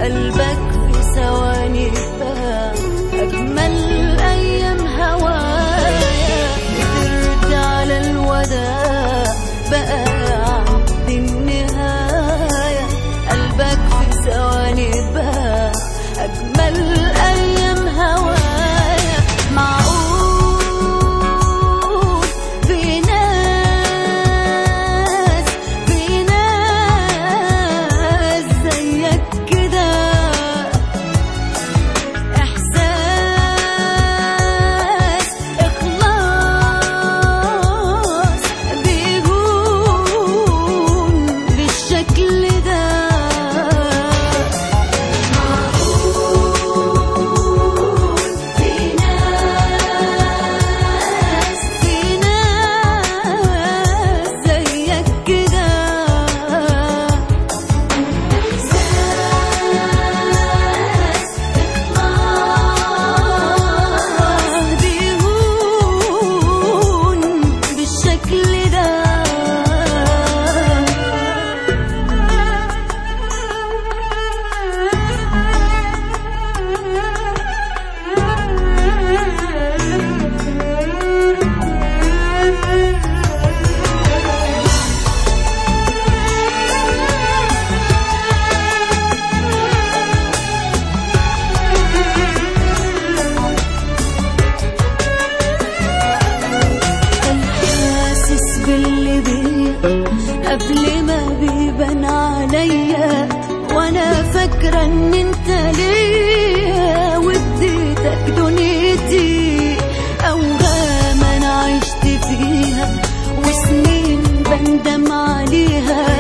قلبك في ثواني بقى أجمل أيام هوايا قدرت على الوداع بقى عند النهاية قلبك في ثواني بقى أجمل أيام هوايا معقول في ناس في ناس زيك كده إحساس إخلاص بيهون بالشكل ده معقول في ناس في ناس زيك كده إحساس إخلاص بيهون بالشكل ده كان حاسس باللي بيا قبل ما بيبان عليا وانا فاكرة ان انت ليا واديتك دنيتي اوهام انا عشت فيها وسنين بندم عليها